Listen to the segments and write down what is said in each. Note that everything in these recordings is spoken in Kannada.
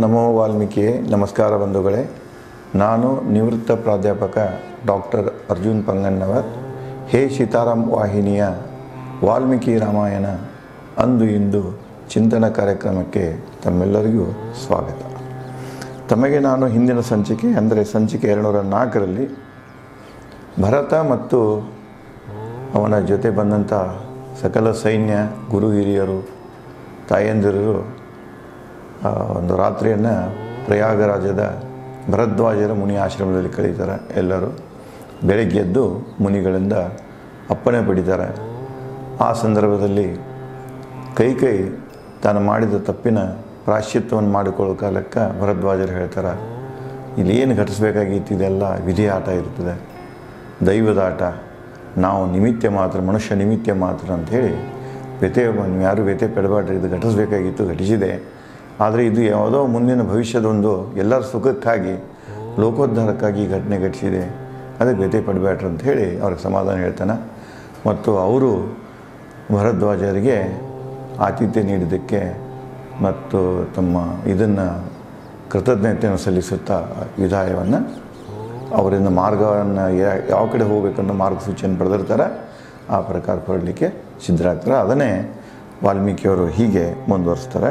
ನಮೋ ವಾಲ್ಮೀಕಿ ನಮಸ್ಕಾರ ಬಂಧುಗಳೇ ನಾನು ನಿವೃತ್ತ ಪ್ರಾಧ್ಯಾಪಕ ಡಾಕ್ಟರ್ ಅರ್ಜುನ್ ಪಂಗಣ್ಣವರ್ ಹೇ ಸೀತಾರಾಮ್ ವಾಹಿನಿಯ ವಾಲ್ಮೀಕಿ ರಾಮಾಯಣ ಅಂದು ಇಂದು ಚಿಂತನ ಕಾರ್ಯಕ್ರಮಕ್ಕೆ ತಮ್ಮೆಲ್ಲರಿಗೂ ಸ್ವಾಗತ ತಮಗೆ ನಾನು ಹಿಂದಿನ ಸಂಚಿಕೆ ಅಂದರೆ ಸಂಚಿಕೆ ಎರಡುನೂರ ನಾಲ್ಕರಲ್ಲಿ ಭರತ ಮತ್ತು ಅವನ ಜೊತೆ ಬಂದಂಥ ಸಕಲ ಸೈನ್ಯ ಗುರು ಹಿರಿಯರು ತಾಯಂದಿರರು ಆ, ಒಂದು ರಾತ್ರಿಯನ್ನು ಪ್ರಯಾಗರಾಜದ ಭರದ್ವಾಜರ ಮುನಿ ಆಶ್ರಮದಲ್ಲಿ ಕಳೀತಾರೆ ಎಲ್ಲರೂ ಬೆಳಗ್ಗೆ ಎದ್ದು ಮುನಿಗಳಿಂದ ಅಪ್ಪಣೆ ಪಡಿತಾರೆ ಆ ಸಂದರ್ಭದಲ್ಲಿ ಕೈ ಕೈ ತಾನು ಮಾಡಿದ ತಪ್ಪಿನ ಪ್ರಾಶ್ಚಿತ್ವವನ್ನು ಮಾಡಿಕೊಳ್ಳೋ ಕಾಲಕ್ಕೆ ಭರದ್ವಾಜರು ಹೇಳ್ತಾರೆ ಇಲ್ಲಿ ಏನು ಘಟಿಸ್ಬೇಕಾಗಿತ್ತು ಇದೆಲ್ಲ ವಿಧಿ ಆಟ ಇರ್ತದೆ ದೈವದ ಆಟ ನಾವು ನಿಮಿತ್ತ ಮಾತ್ರ ಮನುಷ್ಯ ನಿಮಿತ್ತ ಮಾತ್ರ ಅಂಥೇಳಿ ವ್ಯತೆ ನೀವು ಯಾರು ವ್ಯತೆ ಪಡಬೇಡ್ರಿ ಇದು ಘಟಿಸ್ಬೇಕಾಗಿತ್ತು ಘಟಿಸಿದೆ ಆದರೆ ಇದು ಯಾವುದೋ ಮುಂದಿನ ಭವಿಷ್ಯದೊಂದು ಎಲ್ಲರ ಸುಖಕ್ಕಾಗಿ ಲೋಕೋದ್ಧಾರಕ್ಕಾಗಿ ಈ ಘಟನೆ ಘಟಿಸಿದೆ ಅದಕ್ಕೆ ವ್ಯತೆ ಪಡಬೇಡ್ರಿ ಅಂತ ಹೇಳಿ ಅವ್ರಿಗೆ ಸಮಾಧಾನ ಹೇಳ್ತಾನೆ ಮತ್ತು ಅವರು ಭರದ್ವಾಜರಿಗೆ ಆತಿಥ್ಯ ನೀಡಿದ್ದಕ್ಕೆ ಮತ್ತು ತಮ್ಮ ಇದನ್ನು ಕೃತಜ್ಞತೆಯನ್ನು ಸಲ್ಲಿಸುತ್ತಾ ವಿದಾಯವನ್ನು ಅವರಿಂದ ಮಾರ್ಗವನ್ನು ಯಾ- ಯಾವ ಕಡೆ ಹೋಗಬೇಕನ್ನೋ ಮಾರ್ಗಸೂಚಿಯನ್ನು ಪಡೆದಿರ್ತಾರೆ ಆ ಪ್ರಕಾರ ಹೊರಡಲಿಕ್ಕೆ ಸಿದ್ಧರಾಗ್ತಾರೆ ಅದನ್ನೇ ವಾಲ್ಮೀಕಿಯವರು ಹೀಗೆ ಮುಂದುವರಿಸ್ತಾರೆ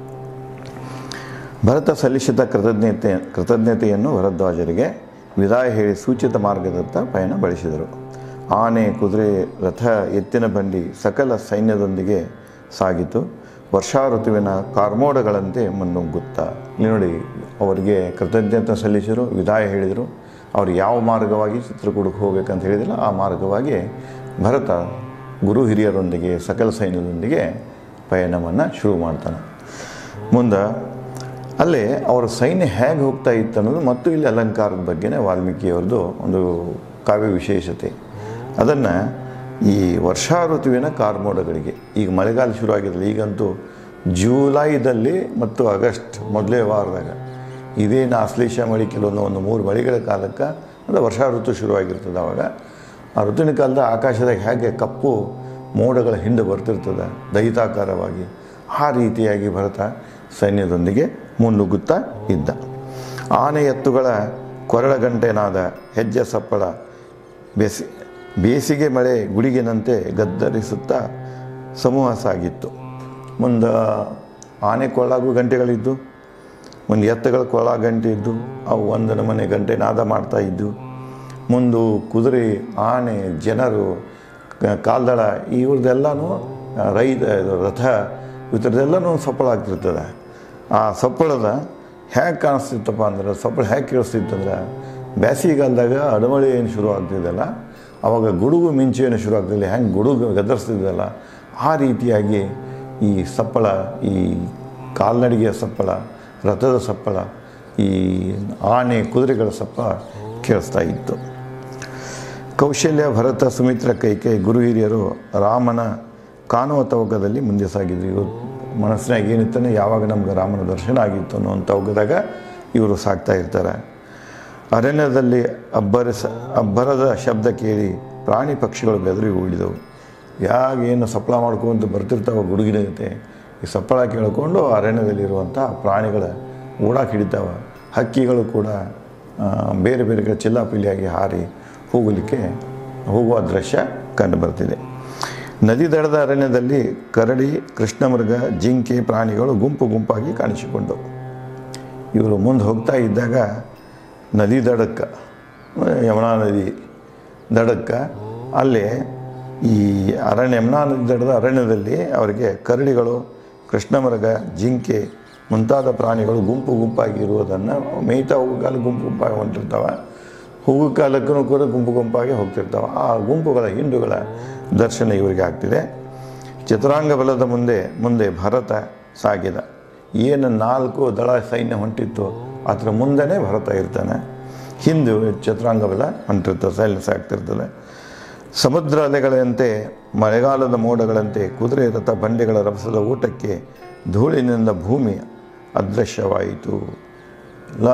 ಭರತ ಸಲ್ಲಿಸಿದ ಕೃತಜ್ಞತೆ ಕೃತಜ್ಞತೆಯನ್ನು ಭರದ್ವಾಜರಿಗೆ ವಿದಾಯ ಹೇಳಿ ಸೂಚಿತ ಮಾರ್ಗದತ್ತ ಪಯಣ ಬೆಳೆಸಿದರು ಆನೆ ಕುದುರೆ ರಥ ಎತ್ತಿನ ಬಂಡಿ ಸಕಲ ಸೈನ್ಯದೊಂದಿಗೆ ಸಾಗಿತು ವರ್ಷಾ ಋತುವಿನ ಕಾರ್ಮೋಡಗಳಂತೆ ಮುನ್ನುಗ್ಗುತ್ತಾ ಇಲ್ಲಿ ನೋಡಿ ಅವರಿಗೆ ಕೃತಜ್ಞತೆ ಸಲ್ಲಿಸಿದರು ವಿದಾಯ ಹೇಳಿದರು ಅವರು ಯಾವ ಮಾರ್ಗವಾಗಿ ಚಿತ್ರಕೂಟಕ್ಕೆ ಹೋಗ್ಬೇಕಂತ ಹೇಳಿದಿಲ್ಲ ಆ ಮಾರ್ಗವಾಗಿ ಭರತ ಗುರು ಹಿರಿಯರೊಂದಿಗೆ ಸಕಲ ಸೈನ್ಯದೊಂದಿಗೆ ಪಯಣವನ್ನು ಶುರು ಮಾಡ್ತಾನೆ ಮುಂದೆ ಅಲ್ಲೇ ಅವರ ಸೈನ್ಯ ಹೇಗೆ ಹೋಗ್ತಾ ಇತ್ತು ಅನ್ನೋದು ಮತ್ತು ಇಲ್ಲಿ ಅಲಂಕಾರದ ಬಗ್ಗೆನೇ ವಾಲ್ಮೀಕಿಯವ್ರದ್ದು ಒಂದು ಕಾವ್ಯ ವಿಶೇಷತೆ ಅದನ್ನು ಈ ವರ್ಷಾ ಋತುವಿನ ಕಾರ್ಮೋಡಗಳಿಗೆ ಈಗ ಮಳೆಗಾಲ ಶುರು ಆಗಿರಲಿಲ್ಲ ಈಗಂತೂ ಜೂಲೈದಲ್ಲಿ ಮತ್ತು ಆಗಸ್ಟ್ ಮೊದಲೇ ವಾರದಾಗ ಇದೇನು ಆಶ್ಲೇಷ ಮಳೆ ಕೆಲವೊಂದು ಒಂದು ಮೂರು ಮಳೆಗಳ ಕಾಲಕ್ಕೆ ಅಂದರೆ ವರ್ಷಾ ಋತು ಶುರುವಾಗಿರ್ತದೆ ಆವಾಗ ಆ ಋತುವಿನ ಕಾಲದ ಆಕಾಶದಾಗ ಹೇಗೆ ಕಪ್ಪು ಮೋಡಗಳ ಹಿಂದೆ ಬರ್ತಿರ್ತದೆ ದೈತಾಕಾರವಾಗಿ ಆ ರೀತಿಯಾಗಿ ಭರತ ಸೈನ್ಯದೊಂದಿಗೆ ಮುನ್ನುಗ್ಗುತ್ತಾ ಇದ್ದ ಆನೆ ಎತ್ತುಗಳ ಕೊರಳ ಗಂಟೆನಾದ ಹೆಜ್ಜೆ ಸಪ್ಪಳ ಬೇಸಿ ಬೇಸಿಗೆ ಮಳೆ ಗುಡಿಗಿನಂತೆ ಗದ್ದರಿಸುತ್ತಾ ಸಮೂಹ ಸಾಗಿತ್ತು ಮುಂದೆ ಆನೆ ಕೊಳ್ಳಾಗೂ ಗಂಟೆಗಳಿದ್ದು ಒಂದು ಎತ್ತುಗಳ ಕೊಳ ಗಂಟೆ ಇದ್ದು ಅವು ಒಂದು ನಮನೆ ಗಂಟೆ ನಾದ ಮಾಡ್ತಾ ಇದ್ದು ಮುಂದು ಕುದುರೆ ಆನೆ ಜನರು ಕ- ಕಾಲ್ದಳ ಇವ್ರದ್ದೆಲ್ಲನೂ ರೈತ ಇದು ರಥ ಇವ್ರದ್ದೆಲ್ಲನೂ ಸಪ್ಪಳ ಆಗ್ತಿರ್ತದೆ ಆ ಸಪ್ಪಳದ ಹೇಗೆ ಕಾಣಿಸ್ತಿತ್ತಪ್ಪ ಅಂದ್ರೆ ಸಪ್ಪಳ ಹೇಗೆ ಕೇಳಿಸ್ತಿತ್ತಂದ್ರೆ ಬೇಸಿಗೆಗಾಲದಾಗ ಅಡಮಳಿ ಏನು ಶುರು ಆಗ್ತಿದ್ದಲ್ಲ ಅವಾಗ ಗುಡುಗು ಮಿಂಚು ಏನು ಶುರು ಆಗ್ತಿಲ್ಲ ಹೆಂಗೆ ಗುಡುಗು ಗದರ್ಸ್ತಿದ್ದಲ್ಲ ಆ ರೀತಿಯಾಗಿ ಈ ಸಪ್ಪಳ ಈ ಕಾಲ್ನಡಿಗೆಯ ಸಪ್ಪಳ ರಥದ ಸಪ್ಪಳ ಈ ಆನೆ ಕುದುರೆಗಳ ಸಪ್ಪಳ ಕೇಳಿಸ್ತಾ ಇತ್ತು ಕೌಶಲ್ಯ ಭರತ ಸುಮಿತ್ರ ಕೈಕೆ ಗುರು ಹಿರಿಯರು ರಾಮನ ಕಾಣುವ ತವಕದಲ್ಲಿ ಮುಂದೆ ಸಾಗಿದ್ರು ಇವರು ಮನಸ್ಸಿನಾಗ ಏನಿತ್ತಾನೆ ಯಾವಾಗ ನಮ್ಗೆ ರಾಮನ ದರ್ಶನ ಆಗಿತ್ತು ಅನ್ನೋ ಒಂದು ತವಕದಾಗ ಇವರು ಸಾಗ್ತಾ ಇರ್ತಾರೆ ಅರಣ್ಯದಲ್ಲಿ ಅಬ್ಬರಿಸ ಅಬ್ಬರದ ಶಬ್ದ ಕೇಳಿ ಪ್ರಾಣಿ ಪಕ್ಷಿಗಳು ಬೆದರಿ ಉಳಿದವು ಯಾಗ ಏನು ಸಪ್ಪಳ ಮಾಡ್ಕೊಂತ ಬರ್ತಿರ್ತಾವ ಗುಡುಗಿನ ಜೊತೆ ಈ ಸಪ್ಪಳ ಕೇಳಿಕೊಂಡು ಅರಣ್ಯದಲ್ಲಿರುವಂಥ ಪ್ರಾಣಿಗಳ ಓಡಾಕ್ ಹಿಡಿತಾವ ಹಕ್ಕಿಗಳು ಕೂಡ ಆ, ಬೇರೆ ಬೇರೆ ಕಡೆ ಚಿಲ್ಲಾಪಿಲ್ಲಿಯಾಗಿ ಹಾರಿ ಹೋಗಲಿಕ್ಕೆ ಹೋಗುವ ದೃಶ್ಯ ಕಂಡು ಬರ್ತಿದೆ ನದಿ ದಡದ ಅರಣ್ಯದಲ್ಲಿ ಕರಡಿ ಕೃಷ್ಣಮೃಗ ಜಿಂಕೆ ಪ್ರಾಣಿಗಳು ಗುಂಪು ಗುಂಪಾಗಿ ಕಾಣಿಸಿಕೊಂಡವು ಇವರು ಮುಂದೆ ಹೋಗ್ತಾ ಇದ್ದಾಗ ನದಿ ದಡಕ್ಕೆ ಯಮುನಾ ನದಿ ದಡಕ್ಕೆ ಅಲ್ಲೇ ಈ ಅರಣ್ಯ ಯಮುನಾ ನದಿ ದಡದ ಅರಣ್ಯದಲ್ಲಿ ಅವರಿಗೆ ಕರಡಿಗಳು ಕೃಷ್ಣಮೃಗ ಜಿಂಕೆ ಮುಂತಾದ ಪ್ರಾಣಿಗಳು ಗುಂಪು ಗುಂಪಾಗಿ ಇರುವುದನ್ನು ಮೇಯ್ತಾ ಹೋಗೋ ಕಾಲ ಗುಂಪು ಗುಂಪಾಗಿ ಹೊಂಟಿರ್ತಾವೆ ಹೋಗೋ ಕಾಲಕ್ಕೂ ಕೂಡ ಗುಂಪು ಗುಂಪಾಗಿ ಹೋಗ್ತಿರ್ತಾವೆ ಆ ಗುಂಪುಗಳ ಹಿಂಡುಗಳ ದರ್ಶನ ಇವರಿಗೆ ಆಗ್ತಿದೆ ಚತುರಾಂಗ ಬಲದ ಮುಂದೆ ಮುಂದೆ ಭರತ ಸಾಗಿದ ಏನು ನಾಲ್ಕು ದಳ ಸೈನ್ಯ ಹೊಂಟಿತ್ತು ಅದರ ಮುಂದೆನೇ ಭರತ ಇರ್ತಾನೆ ಹಿಂದೆ ಚತುರಾಂಗ ಬಲ ಹೊಂಟಿರ್ತದೆ ಸೈನ್ಯ ಸಾಗ್ತಿರ್ತದೆ ಸಮುದ್ರ ಅಲೆಗಳಂತೆ ಮಳೆಗಾಲದ ಮೋಡಗಳಂತೆ ಕುದುರೆ ರಥ ಬಂಡೆಗಳ ರಭಸದ ಊಟಕ್ಕೆ ಧೂಳಿನಿಂದ ಭೂಮಿ ಅದೃಶ್ಯವಾಯಿತು ಎಲ್ಲ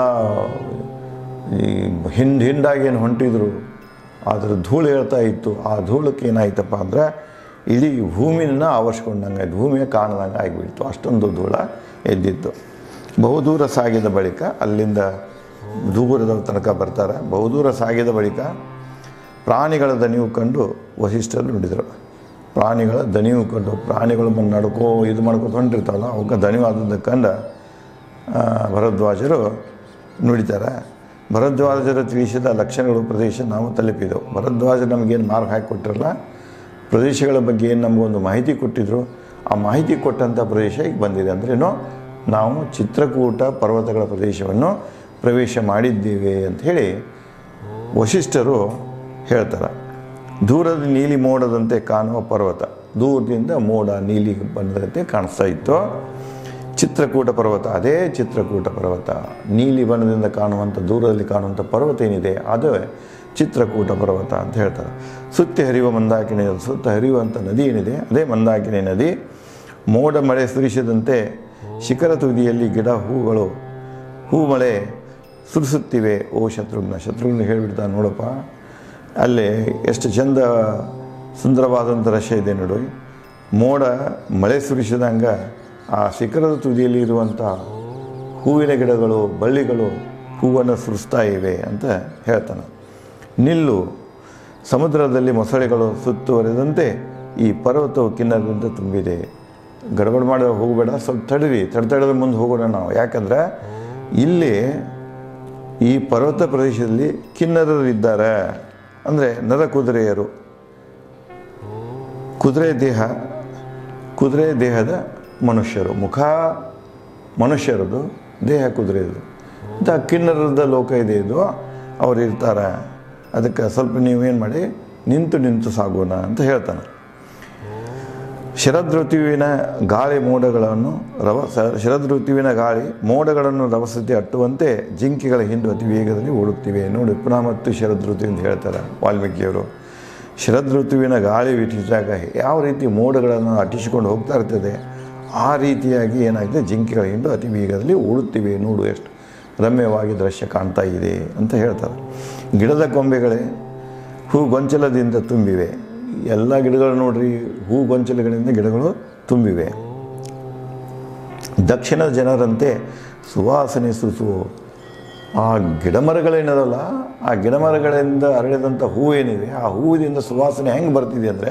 ಈ ಹಿಂಡು ಹಿಂಡಾಗಿ ಏನು ಹೊಂಟಿದ್ರು ಅದ್ರ ಧೂಳು ಹೇಳ್ತಾ ಇತ್ತು ಆ ಧೂಳಕ್ಕೆ ಏನಾಯ್ತಪ್ಪ ಅಂದ್ರೆ ಇಡೀ ಭೂಮಿನ ಆವರಿಸ್ಕೊಂಡಂಗೆ ಆಯ್ತು ಭೂಮಿಯ ಕಾಣದಂಗೆ ಆಗಿಬಿಡ್ತು ಅಷ್ಟೊಂದು ಧೂಳ ಎದ್ದಿತ್ತು ಬಹುದೂರ ಸಾಗಿದ ಬಳಿಕ ಅಲ್ಲಿಂದ ದೂರದ ತನಕ ಬರ್ತಾರೆ ಬಹುದೂರ ಸಾಗಿದ ಬಳಿಕ ಪ್ರಾಣಿಗಳ ದನಿವು ಕಂಡು ವಸಿಷ್ಠರು ನುಡಿದರು ಪ್ರಾಣಿಗಳ ದನಿವು ಕಂಡು ಪ್ರಾಣಿಗಳು ಬಂದು ನಡ್ಕೋ ಇದು ಮಾಡ್ಕೊತ ಹೊಂಟಿರ್ತಾವಲ್ಲ ಅವಕ್ಕೆ ದನಿವಾದದ್ದು ಕಂಡು ಆ, ಭರದ್ವಾಜರು ನುಡಿತಾರೆ ಭರದ್ವಾಜರು ತಿಳಿಸಿದ ಲಕ್ಷಣಗಳು ಪ್ರದೇಶ ನಾವು ತಲುಪಿದೆವು ಭರದ್ವಾಜ ನಮಗೇನು ಮಾರ್ಕ್ ಹಾಕಿ ಕೊಟ್ಟಿರಲ್ಲ ಪ್ರದೇಶಗಳ ಬಗ್ಗೆ ಏನು ನಮಗೊಂದು ಮಾಹಿತಿ ಕೊಟ್ಟಿದ್ರು ಆ ಮಾಹಿತಿ ಕೊಟ್ಟಂಥ ಪ್ರದೇಶ ಈಗ ಬಂದಿದೆ ಅಂದ್ರೇನು ನಾವು ಚಿತ್ರಕೂಟ ಪರ್ವತಗಳ ಪ್ರದೇಶವನ್ನು ಪ್ರವೇಶ ಮಾಡಿದ್ದೀವಿ ಅಂತ ಹೇಳಿ ವಶಿಷ್ಠರು ಹೇಳ್ತಾರೆ ದೂರದ ನೀಲಿ ಮೋಡದಂತೆ ಕಾಣುವ ಪರ್ವತ ದೂರದಿಂದ ಮೋಡ ನೀಲಿ ಬಂದಂತೆ ಕಾಣಿಸ್ತಾ ಇತ್ತು ಚಿತ್ರಕೂಟ ಪರ್ವತ ಅದೇ ಚಿತ್ರಕೂಟ ಪರ್ವತ ನೀಲಿ ಬಣ್ಣದಿಂದ ಕಾಣುವಂಥ ದೂರದಲ್ಲಿ ಕಾಣುವಂಥ ಪರ್ವತ ಏನಿದೆ ಅದೇ ಚಿತ್ರಕೂಟ ಪರ್ವತ ಅಂತ ಹೇಳ್ತಾರೆ ಸುತ್ತಿ ಹರಿಯುವ ಮಂದಾಕಿನಿ ಸುತ್ತ ಹರಿಯುವಂಥ ನದಿ ಏನಿದೆ ಅದೇ ಮಂದಾಕಿನಿ ನದಿ ಮೋಡ ಮಳೆ ಸುರಿಸಿದಂತೆ ಶಿಖರ ತುದಿಯಲ್ಲಿ ಗಿಡ ಹೂಗಳು ಹೂ ಮಳೆ ಸುರಿಸುತ್ತಿವೆ ಓ ಶತ್ರುಘ್ನ ಶತ್ರುಘ್ನ ಹೇಳಿಬಿಡ್ತಾನೆ ನೋಡಪ್ಪ ಅಲ್ಲಿ ಎಷ್ಟು ಚಂದ ಸುಂದರವಾದಂಥ ರಶ್ಯ ಇದೆ ನೋಡು ಮೋಡ ಮಳೆ ಸುರಿಸಿದಂಗೆ ಆ ಶಿಖರದ ತುದಿಯಲ್ಲಿ ಇರುವಂಥ ಹೂವಿನ ಗಿಡಗಳು ಬಳ್ಳಿಗಳು ಹೂವನ್ನು ಸುರಿಸ್ತಾ ಇವೆ ಅಂತ ಹೇಳ್ತಾನೆ ನಿಲ್ಲು ಸಮುದ್ರದಲ್ಲಿ ಮೊಸಳೆಗಳು ಸುತ್ತುವರೆದಂತೆ ಈ ಪರ್ವತವು ಕಿನ್ನರದಿಂದ ತುಂಬಿದೆ ಗಡಬಡ ಮಾಡಿ ಹೋಗಬೇಡ ಸ್ವಲ್ಪ ತಡೀರಿ ತಡೆತಡದ ಮುಂದೆ ಹೋಗೋಣ ನಾವು ಯಾಕಂದ್ರೆ ಇಲ್ಲಿ ಈ ಪರ್ವತ ಪ್ರದೇಶದಲ್ಲಿ ಕಿನ್ನರರಿದ್ದಾರೆ ಅಂದರೆ ನರ ಕುದುರೆಯರು ಕುದುರೆ ದೇಹ ಕುದುರೆ ದೇಹದ ಮನುಷ್ಯರು ಮುಖ ಮನುಷ್ಯರದು ದೇಹ ಕುದುರೆದು ಇಂಥ ಕಿನ್ನರದ ಲೋಕ ಇದೆ ಇದು ಅವ್ರು ಇರ್ತಾರೆ ಅದಕ್ಕೆ ಸ್ವಲ್ಪ ನೀವೇನು ಮಾಡಿ ನಿಂತು ನಿಂತು ಸಾಗೋಣ ಅಂತ ಹೇಳ್ತಾನೆ ಶರದೃತುವಿನ ಗಾಳಿ ಮೋಡಗಳನ್ನು ರವ ಸ- ಶರದೃತುವಿನ ಗಾಳಿ ಮೋಡಗಳನ್ನು ರಭಸತೆ ಅಟ್ಟುವಂತೆ ಜಿಂಕೆಗಳ ಹಿಂಡು ಅತಿ ವೇಗದಲ್ಲಿ ಓಡುತ್ತಿವೆ ನೋಡಿ ಪುನಃ ಮತ್ತು ಶರದೃತು ಅಂತ ಹೇಳ್ತಾರೆ ವಾಲ್ಮೀಕಿಯವರು ಶರದೃತುವಿನ ಗಾಳಿ ವೀಕ್ಷಿಸಿದಾಗ ಯಾವ ರೀತಿ ಮೋಡಗಳನ್ನು ಅಟ್ಟಿಸಿಕೊಂಡು ಹೋಗ್ತಾ ಇರ್ತದೆ ಆ ರೀತಿಯಾಗಿ ಏನಾಗಿದೆ ಜಿಂಕೆಗಳ ಹಿಂಡು ಅತಿ ವೇಗದಲ್ಲಿ ಓಡುತ್ತಿವೆ ನೋಡು ಎಷ್ಟು ರಮ್ಯವಾಗಿ ದೃಶ್ಯ ಕಾಣ್ತಾ ಇದೆ ಅಂತ ಹೇಳ್ತಾರೆ ಗಿಡದ ಕೊಂಬೆಗಳೇ ಹೂ ಗೊಂಚಲದಿಂದ ತುಂಬಿವೆ ಎಲ್ಲ ಗಿಡಗಳು ನೋಡ್ರಿ ಹೂ ಗೊಂಚಲುಗಳಿಂದ ಗಿಡಗಳು ತುಂಬಿವೆ ದಕ್ಷಿಣ ಜನರಂತೆ ಸುವಾಸನೆ ಸೂಸುವ ಆ ಗಿಡಮರಗಳೇನದಲ್ಲ ಆ ಗಿಡಮರಗಳಿಂದ ಅರಳಿದಂಥ ಹೂವೇನಿವೆ ಆ ಹೂವಿನಿಂದ ಸುವಾಸನೆ ಹೆಂಗೆ ಬರ್ತಿದೆ ಅಂದರೆ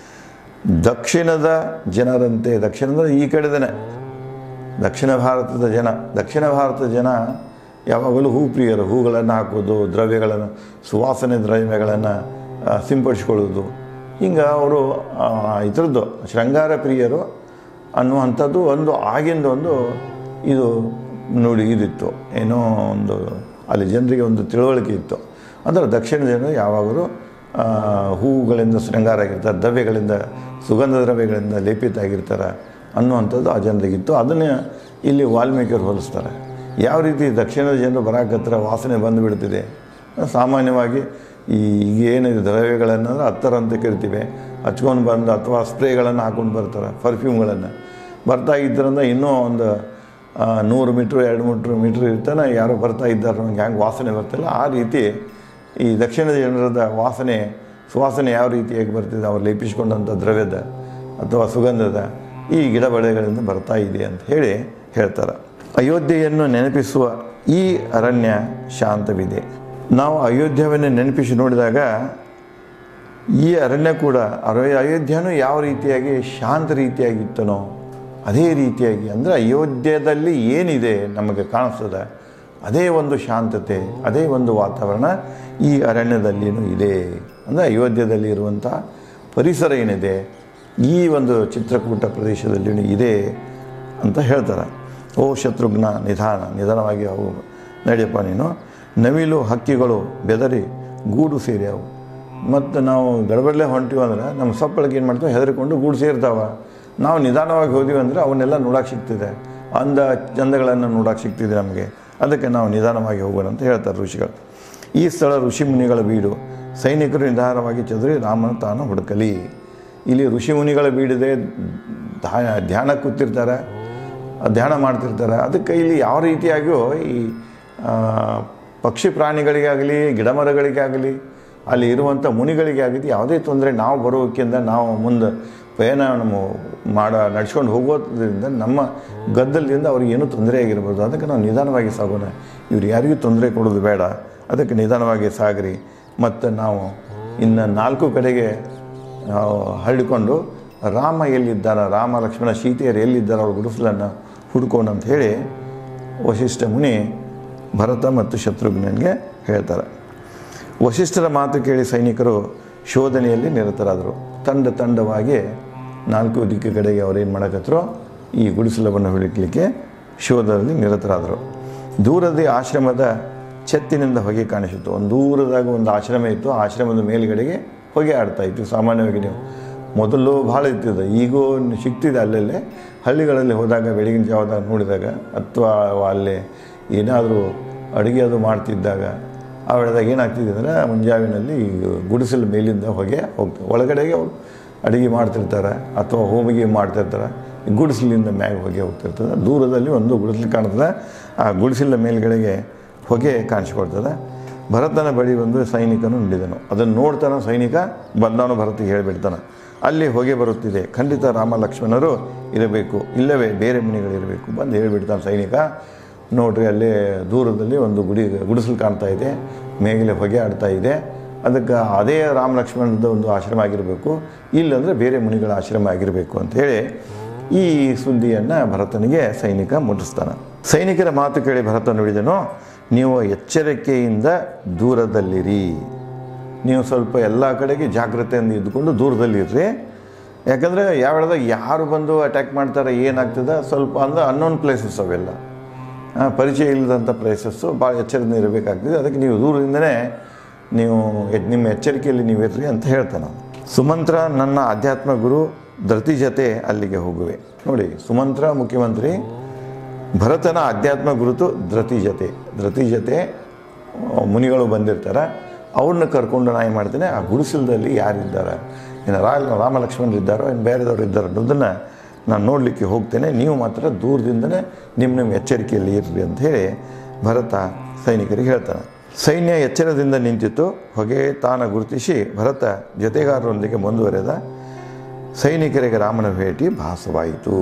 ದಕ್ಷಿಣದ ಜನರಂತೆ ದಕ್ಷಿಣದ ಈ ಕಡೆದನೆ ದಕ್ಷಿಣ ಭಾರತದ ಜನ ದಕ್ಷಿಣ ಭಾರತದ ಜನ ಯಾವಾಗಲೂ ಹೂ ಪ್ರಿಯರು ಹೂಗಳನ್ನು ಹಾಕೋದು ದ್ರವ್ಯಗಳನ್ನು ಸುವಾಸನೆ ದ್ರವ್ಯಗಳನ್ನು ಆ, ಸಿಂಪಡಿಸ್ಕೊಳ್ಳೋದು ಹಿಂಗೆ ಅವರು ಇದ್ರದ್ದು ಶೃಂಗಾರ ಪ್ರಿಯರು ಅನ್ನುವಂಥದ್ದು ಒಂದು ಆಗಿಂದ ಒಂದು ಇದು ನೋಡಿ ಇದಿತ್ತು ಏನೋ ಒಂದು ಅಲ್ಲಿ ಜನರಿಗೆ ಒಂದು ತಿಳುವಳಿಕೆ ಇತ್ತು ಅಂದರೆ ದಕ್ಷಿಣ ಜನರು ಯಾವಾಗಲೂ ಆ, ಹೂವುಗಳಿಂದ ಶೃಂಗಾರ ಆಗಿರ್ತಾರೆ ದ್ರವ್ಯಗಳಿಂದ ಸುಗಂಧ ದ್ರವ್ಯಗಳಿಂದ ಲೇಪಿತ ಆಗಿರ್ತಾರೆ ಅನ್ನುವಂಥದ್ದು ಆ ಜನರಿಗಿತ್ತು ಅದನ್ನೇ ಇಲ್ಲಿ ವಾಲ್ಮೀಕಿಯರು ಹೋಲಿಸ್ತಾರೆ ಯಾವ ರೀತಿ ದಕ್ಷಿಣದ ಜನರು ಬರಾಕತ್ರ ವಾಸನೆ ಬಂದುಬಿಡ್ತಿದೆ ಸಾಮಾನ್ಯವಾಗಿ ಈ ಈಗ ಏನಿದೆ ದ್ರವ್ಯಗಳನ್ನು ಅಂದ್ರೆ ಹತ್ತರ ಅಂತ ಕರಿತೀವಿ ಹಚ್ಕೊಂಡು ಬಂದು ಅಥವಾ ಸ್ಪ್ರೇಗಳನ್ನು ಹಾಕೊಂಡು ಬರ್ತಾರೆ ಪರ್ಫ್ಯೂಮ್ಗಳನ್ನು ಬರ್ತಾ ಇದ್ರಿಂದ ಇನ್ನೂ ಒಂದು ಆ, ನೂರು ಮೀಟ್ರ್ ಎರಡು ಮೀಟ್ರ್ ಮೀಟ್ರ್ ಇರ್ತಾನೆ ಯಾರೋ ಬರ್ತಾ ಇದ್ದಾರೆ ನಮ್ಗೆ ಹೆಂಗೆ ವಾಸನೆ ಬರ್ತಿಲ್ಲ ಆ ರೀತಿ ಈ ದಕ್ಷಿಣ ಜನರದ ವಾಸನೆ ಸುವಾಸನೆ ಯಾವ ರೀತಿಯಾಗಿ ಬರ್ತಿದೆ ಅವ್ರು ಲೇಪಿಸಿಕೊಂಡಂಥ ದ್ರವ್ಯದ ಅಥವಾ ಸುಗಂಧದ ಈ ಗಿಡ ಬೆಳೆಗಳಿಂದ ಬರ್ತಾ ಇದೆ ಅಂತ ಹೇಳಿ ಹೇಳ್ತಾರೆ ಅಯೋಧ್ಯೆಯನ್ನು ನೆನಪಿಸುವ ಈ ಅರಣ್ಯ ಶಾಂತವಿದೆ ನಾವು ಅಯೋಧ್ಯವನ್ನು ನೆನಪಿಸಿ ನೋಡಿದಾಗ ಈ ಅರಣ್ಯ ಕೂಡ ಅರ- ಅಯೋಧ್ಯನೂ ಯಾವ ರೀತಿಯಾಗಿ ಶಾಂತ ರೀತಿಯಾಗಿತ್ತನೋ ಅದೇ ರೀತಿಯಾಗಿ ಅಂದರೆ ಅಯೋಧ್ಯದಲ್ಲಿ ಏನಿದೆ ನಮಗೆ ಕಾಣಿಸ್ತದೆ ಅದೇ ಒಂದು ಶಾಂತತೆ ಅದೇ ಒಂದು ವಾತಾವರಣ ಈ ಅರಣ್ಯದಲ್ಲಿಯೂ ಇದೆ ಅಂದರೆ ಅಯೋಧ್ಯದಲ್ಲಿ ಇರುವಂಥ ಪರಿಸರ ಏನಿದೆ ಈ ಒಂದು ಚಿತ್ರಕೂಟ ಪ್ರದೇಶದಲ್ಲಿಯೂ ಇದೆ ಅಂತ ಹೇಳ್ತಾರೆ ಓ ಶತ್ರುಘ್ನ ನಿಧಾನ ನಿಧಾನವಾಗಿ ಅವು ನಡೆಯಪ್ಪ ನೀನು ನವಿಲು ಹಕ್ಕಿಗಳು ಬೆದರಿ ಗೂಡು ಸೇರ್ಯಾವು ಮತ್ತು ನಾವು ಗಡಬಡಲೆ ಹೊಂಟಿವಿ ಅಂದ್ರೆ ನಮ್ಮ ಸೊಪ್ಪಳಿಗೆ ಏನು ಮಾಡ್ತೀವಿ ಹೆದರಿಕೊಂಡು ಗೂಡು ಸೇರ್ತಾವ ನಾವು ನಿಧಾನವಾಗಿ ಹೋದಿವಿ ಅಂದರೆ ಅವನ್ನೆಲ್ಲ ನೋಡೋಕೆ ಸಿಗ್ತಿದೆ ಅಂದ ಚಂದಗಳನ್ನು ನೋಡೋಕೆ ಸಿಗ್ತಿದೆ ನಮಗೆ ಅದಕ್ಕೆ ನಾವು ನಿಧಾನವಾಗಿ ಹೋಗೋಣ ಅಂತ ಹೇಳ್ತಾರೆ ಋಷಿಗಳು ಈ ಸ್ಥಳ ಋಷಿ ಮುನಿಗಳ ಬೀಡು ಸೈನಿಕರು ನಿಧಾನವಾಗಿ ಚದುರಿ ರಾಮನ ತಾನು ಹುಡುಕಲಿ ಇಲ್ಲಿ ಋಷಿ ಮುನಿಗಳ ಬೀಡಿದೆ ಧ್ಯಾನ ಧ್ಯಾನ ಕೂತಿರ್ತಾರೆ ಧ್ಯಾನ ಮಾಡ್ತಿರ್ತಾರೆ ಅದಕ್ಕೆ ಇಲ್ಲಿ ಯಾವ ರೀತಿಯಾಗಿಯೂ ಈ ಆ, ಪಕ್ಷಿ ಪ್ರಾಣಿಗಳಿಗಾಗಲಿ ಗಿಡಮರಗಳಿಗಾಗಲಿ ಅಲ್ಲಿ ಇರುವಂಥ ಮುನಿಗಳಿಗೆ ಆಗಲಿ ಯಾವುದೇ ತೊಂದರೆ ನಾವು ಬರೋಕ್ಕಿಂತ ನಾವು ಮುಂದೆ ಪಯಣ ನಮ್ಮ ಮಾಡ ನಡ್ಸ್ಕೊಂಡು ಹೋಗೋದ್ರಿಂದ ನಮ್ಮ ಗದ್ದಲದಿಂದ ಅವ್ರಿಗೆ ಏನೂ ತೊಂದರೆ ಆಗಿರ್ಬೋದು ಅದಕ್ಕೆ ನಾವು ನಿಧಾನವಾಗಿ ಸಾಗೋಣ ಇವ್ರು ಯಾರಿಗೂ ತೊಂದರೆ ಕೊಡೋದು ಬೇಡ ಅದಕ್ಕೆ ನಿಧಾನವಾಗಿ ಸಾಗ್ರಿ ಮತ್ತು ನಾವು ಇನ್ನು ನಾಲ್ಕು ಕಡೆಗೆ ನಾವು ಹರಡಿಕೊಂಡು ರಾಮ ಎಲ್ಲಿದ್ದಾರ ರಾಮ ಲಕ್ಷ್ಮಣ ಸೀತೆಯರು ಎಲ್ಲಿದ್ದಾರೆ ಅವ್ರ ಗುಡಿಸಲನ್ನು ಹುಡ್ಕೊಂಡು ಅಂತ ಹೇಳಿ ವಶಿಷ್ಠ ಮುನಿ ಭರತ ಮತ್ತು ಶತ್ರುಘ್ನಿಗೆ ಹೇಳ್ತಾರೆ ವಶಿಷ್ಠರ ಮಾತು ಕೇಳಿ ಸೈನಿಕರು ಶೋಧನೆಯಲ್ಲಿ ನಿರತರಾದರು ತಂಡ ತಂಡವಾಗಿ ನಾಲ್ಕು ದಿಕ್ಕು ಕಡೆಗೆ ಅವರೇನು ಮಾಡಕತ್ತರೋ ಈ ಗುಡಿಸಲವನ್ನು ಹುಡುಕಲಿಕ್ಕೆ ಶೋಧದಲ್ಲಿ ನಿರತರಾದರು ದೂರದ ಆಶ್ರಮದ ಛತ್ತಿನಿಂದ ಹೊಗೆ ಕಾಣಿಸಿತು ಒಂದು ದೂರದಾಗ ಒಂದು ಆಶ್ರಮ ಇತ್ತು ಆ ಆಶ್ರಮದ ಮೇಲುಗಡೆಗೆ ಹೊಗೆ ಆಡ್ತಾ ಇತ್ತು ಸಾಮಾನ್ಯವಾಗಿ ನೀವು ಮೊದಲು ಭಾಳ ಇರ್ತಿದೆ ಈಗೂ ಸಿಗ್ತಿದೆ ಅಲ್ಲಲ್ಲೇ ಹಳ್ಳಿಗಳಲ್ಲಿ ಹೋದಾಗ ಬೆಳಗಿನ ಜಾವದಾಗ ನೋಡಿದಾಗ ಅಥವಾ ಅಲ್ಲಿ ಏನಾದರೂ ಅಡುಗೆ ಅದು ಮಾಡ್ತಿದ್ದಾಗ ಆ ವೇಳೆದಾಗ ಏನಾಗ್ತಿದೆ ಅಂದರೆ ಮುಂಜಾವಿನಲ್ಲಿ ಈ ಗುಡಿಸಲು ಮೇಲಿಂದ ಹೊಗೆ ಹೋಗ್ತದೆ ಒಳಗಡೆಗೆ ಅವರು ಅಡುಗೆ ಮಾಡ್ತಿರ್ತಾರೆ ಅಥವಾ ಹೋಮಿಗೆ ಮಾಡ್ತಿರ್ತಾರೆ ಈ ಗುಡಿಸಲಿಂದ ಮ್ಯಾಗ ಹೊಗೆ ಹೋಗ್ತಿರ್ತದೆ ದೂರದಲ್ಲಿ ಒಂದು ಗುಡಿಸಲು ಕಾಣ್ತದೆ ಆ ಗುಡಿಸಲ ಮೇಲ್ಗಡೆಗೆ ಹೊಗೆ ಕಾಣಿಸ್ಕೊಳ್ತದೆ ಭರತನ ಬಳಿ ಬಂದು ಸೈನಿಕನು ನುಡಿದನು ಅದನ್ನು ನೋಡ್ತಾನೆ ಸೈನಿಕ ಬಂದವನು ಭರತಿಗೆ ಹೇಳಿಬಿಡ್ತಾನೆ ಅಲ್ಲಿ ಹೊಗೆ ಬರುತ್ತಿದೆ ಖಂಡಿತ ರಾಮ ಲಕ್ಷ್ಮಣರು ಇರಬೇಕು ಇಲ್ಲವೇ ಬೇರೆ ಮನೆಗಳಿರಬೇಕು ಬಂದು ಹೇಳಿಬಿಡ್ತಾನೆ ಸೈನಿಕ ನೋಡ್ರಿ ಅಲ್ಲೇ ದೂರದಲ್ಲಿ ಒಂದು ಗುಡಿ ಗುಡಿಸಲು ಕಾಣ್ತಾ ಇದೆ ಮೇಗಲೆ ಹೊಗೆ ಆಡ್ತಾ ಇದೆ ಅದಕ್ಕೆ ಅದೇ ರಾಮ ಲಕ್ಷ್ಮಣದ ಒಂದು ಆಶ್ರಮ ಆಗಿರಬೇಕು ಇಲ್ಲಂದರೆ ಬೇರೆ ಮುನಿಗಳ ಆಶ್ರಮ ಆಗಿರಬೇಕು ಅಂಥೇಳಿ ಈ ಸುದ್ದಿಯನ್ನು ಭರತನಿಗೆ ಸೈನಿಕ ಮುಟ್ಟಿಸ್ತಾನೆ ಸೈನಿಕರ ಮಾತು ಕೇಳಿ ಭರತ ನುಡಿದನು ನೀವು ಎಚ್ಚರಿಕೆಯಿಂದ ದೂರದಲ್ಲಿರಿ ನೀವು ಸ್ವಲ್ಪ ಎಲ್ಲ ಕಡೆಗೆ ಜಾಗ್ರತೆಯಿಂದ ಇದ್ದುಕೊಂಡು ದೂರದಲ್ಲಿರ್ರಿ ಯಾಕಂದರೆ ಯಾವ ಹೇಳ್ದಾಗ ಯಾರು ಬಂದು ಅಟ್ಯಾಕ್ ಮಾಡ್ತಾರೆ ಏನಾಗ್ತದೆ ಸ್ವಲ್ಪ ಅಂದ್ರೆ ಅನ್ನೋನ್ ಪ್ಲೇಸಸ್ ಅವೆಲ್ಲ ಆ, ಪರಿಚಯ ಇಲ್ಲದಂಥ ಪ್ಲೇಸಸ್ಸು ಭಾಳ ಎಚ್ಚರದಿಂದ ಇರಬೇಕಾಗ್ತದೆ ಅದಕ್ಕೆ ನೀವು ದೂರದಿಂದನೇ ನೀವು ಎ- ನಿಮ್ಮ ಎಚ್ಚರಿಕೆಯಲ್ಲಿ ನೀವು ಇರ್ರಿ ಅಂತ ಹೇಳ್ತಾನೆ ಅವನು. ಸುಮಂತ್ರ ನನ್ನ ಆಧ್ಯಾತ್ಮ ಗುರು ಧೃತಿ ಜತೆ ಅಲ್ಲಿಗೆ ಹೋಗುವೆ ನೋಡಿ ಸುಮಂತ್ರ ಮುಖ್ಯಮಂತ್ರಿ ಭರತನ ಆಧ್ಯಾತ್ಮ ಗುರುತು ಧೃತಿ ಜತೆ ಧೃತಿ ಜತೆ ಆ, ಮುನಿಗಳು ಬಂದಿರ್ತಾರೆ ಅವ್ರನ್ನ ಕರ್ಕೊಂಡು ನಾನು ಏನು ಮಾಡ್ತೇನೆ ಆ ಗುಡಿಸಲದಲ್ಲಿ ಯಾರಿದ್ದಾರೆ ಇನ್ನು ರಾ ರಾಮ ಲಕ್ಷ್ಮಣರು ಇದ್ದಾರೋ ಇನ್ನು ಬೇರೆದವ್ರು ಇದ್ದಾರೋ ಅನ್ನೋದನ್ನು ನಾನು ನೋಡಲಿಕ್ಕೆ ಹೋಗ್ತೇನೆ ನೀವು ಮಾತ್ರ ದೂರದಿಂದನೇ ನಿಮ್ಮ ನಿಮ್ಮ ಎಚ್ಚರಿಕೆಯಲ್ಲಿ ಇರ್ರಿ ಅಂತ ಹೇಳಿ ಭರತ ಸೈನಿಕರಿಗೆ ಹೇಳ್ತಾನೆ ಸೈನ್ಯ ಎಚ್ಚರದಿಂದ ನಿಂತಿತ್ತು ಹೊಗೆ ತಾನ ಗುರುತಿಸಿ ಭರತ ಜೊತೆಗಾರರೊಂದಿಗೆ ಮುಂದುವರೆದ ಸೈನಿಕರಿಗೆ ರಾಮನ ಭೇಟಿ ಭಾಸವಾಯಿತು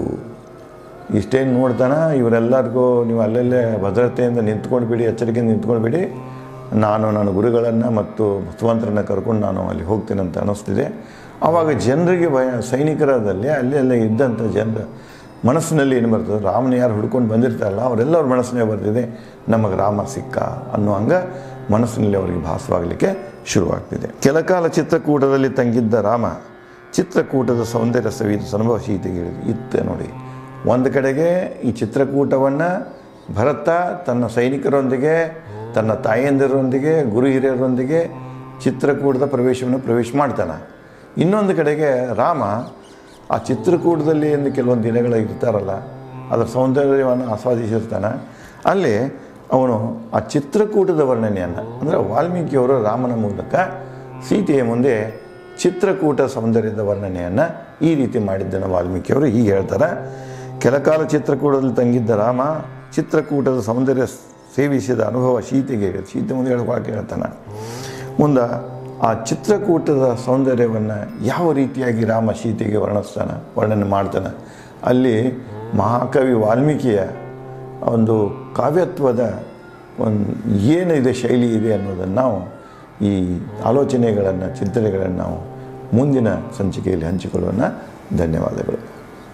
ಇಷ್ಟೇನು ನೋಡ್ತಾನೆ ಇವರೆಲ್ಲರಿಗೂ ನೀವು ಅಲ್ಲಲ್ಲೇ ಭದ್ರತೆಯಿಂದ ನಿಂತ್ಕೊಂಡು ಬಿಡಿ ಎಚ್ಚರಿಕೆಯಿಂದ ನಿಂತ್ಕೊಂಡು ಬಿಡಿ ನಾನು ನನ್ನ ಗುರುಗಳನ್ನು ಮತ್ತು ಸುಮಂತ್ರನ ಕರ್ಕೊಂಡು ನಾನು ಅಲ್ಲಿ ಹೋಗ್ತೇನೆ ಅಂತ ಅನ್ನಿಸ್ತಿದೆ ಆವಾಗ ಜನರಿಗೆ ಭಯ ಸೈನಿಕರದಲ್ಲಿ ಅಲ್ಲಿ ಅಲ್ಲೇ ಇದ್ದಂಥ ಜನರ ಮನಸ್ಸಿನಲ್ಲಿ ಏನು ಬರ್ತದೆ ರಾಮನ ಯಾರು ಹುಡ್ಕೊಂಡು ಬಂದಿರ್ತಾರಲ್ಲ ಅವರೆಲ್ಲರ ಮನಸ್ಸಿನೇ ಬರ್ತಿದೆ ನಮಗೆ ರಾಮ ಸಿಕ್ಕ ಅನ್ನೋ ಹಂಗೆ ಮನಸ್ಸಿನಲ್ಲಿ ಅವರಿಗೆ ಭಾಸವಾಗಲಿಕ್ಕೆ ಶುರುವಾಗ್ತಿದೆ ಕೆಲಕಾಲ ಚಿತ್ರಕೂಟದಲ್ಲಿ ತಂಗಿದ್ದ ರಾಮ ಚಿತ್ರಕೂಟದ ಸೌಂದರ್ಯ ಸವಿದು ಅನುಭವ ಸೀತೆಗೆ ಇತ್ತೆ ನೋಡಿ ಒಂದು ಕಡೆಗೆ ಈ ಚಿತ್ರಕೂಟವನ್ನು ಭರತ ತನ್ನ ಸೈನಿಕರೊಂದಿಗೆ ತನ್ನ ತಾಯಂದಿರೊಂದಿಗೆ ಗುರು ಹಿರಿಯರೊಂದಿಗೆ ಚಿತ್ರಕೂಟದ ಪ್ರವೇಶವನ್ನು ಪ್ರವೇಶ ಮಾಡ್ತಾನೆ ಇನ್ನೊಂದು ಕಡೆಗೆ ರಾಮ ಆ ಚಿತ್ರಕೂಟದಲ್ಲಿ ಎಂದು ಕೆಲವೊಂದು ದಿನಗಳು ಇರ್ತಾರಲ್ಲ ಅದರ ಸೌಂದರ್ಯವನ್ನು ಆಸ್ವಾದಿಸಿರ್ತಾನೆ ಅಲ್ಲಿ ಅವನು ಆ ಚಿತ್ರಕೂಟದ ವರ್ಣನೆಯನ್ನು ಅಂದರೆ ವಾಲ್ಮೀಕಿಯವರು ರಾಮನ ಮೂಲಕ ಸೀತೆಯ ಮುಂದೆ ಚಿತ್ರಕೂಟ ಸೌಂದರ್ಯದ ವರ್ಣನೆಯನ್ನು ಈ ರೀತಿ ಮಾಡಿದ್ದನ್ನು ವಾಲ್ಮೀಕಿಯವರು ಹೀಗೆ ಹೇಳ್ತಾರೆ ಕೆಲಕಾಲ ಚಿತ್ರಕೂಟದಲ್ಲಿ ತಂಗಿದ್ದ ರಾಮ ಚಿತ್ರಕೂಟದ ಸೌಂದರ್ಯ ಸೇವಿಸಿದ ಅನುಭವ ಸೀತೆಗೆ ಸೀತೆ ಮುಂದೆ ಹೇಳ್ಕೊಳಕ್ಕೆ ಹೇಳ್ತಾನೆ ಮುಂದೆ ಆ ಚಿತ್ರಕೂಟದ ಸೌಂದರ್ಯವನ್ನು ಯಾವ ರೀತಿಯಾಗಿ ರಾಮ ಸೀತೆಗೆ ವರ್ಣಿಸ್ತಾನೆ ವರ್ಣನೆ ಮಾಡ್ತಾನೆ ಅಲ್ಲಿ ಮಹಾಕವಿ ವಾಲ್ಮೀಕಿಯ ಒಂದು ಕಾವ್ಯತ್ವದ ಒಂದು ಏನಿದೆ ಶೈಲಿ ಇದೆ ಅನ್ನೋದನ್ನು ನಾವು ಈ ಆಲೋಚನೆಗಳನ್ನು ಚಿಂತನೆಗಳನ್ನು ನಾವು ಮುಂದಿನ ಸಂಚಿಕೆಯಲ್ಲಿ ಹಂಚಿಕೊಳ್ಳೋಣ ಧನ್ಯವಾದಗಳು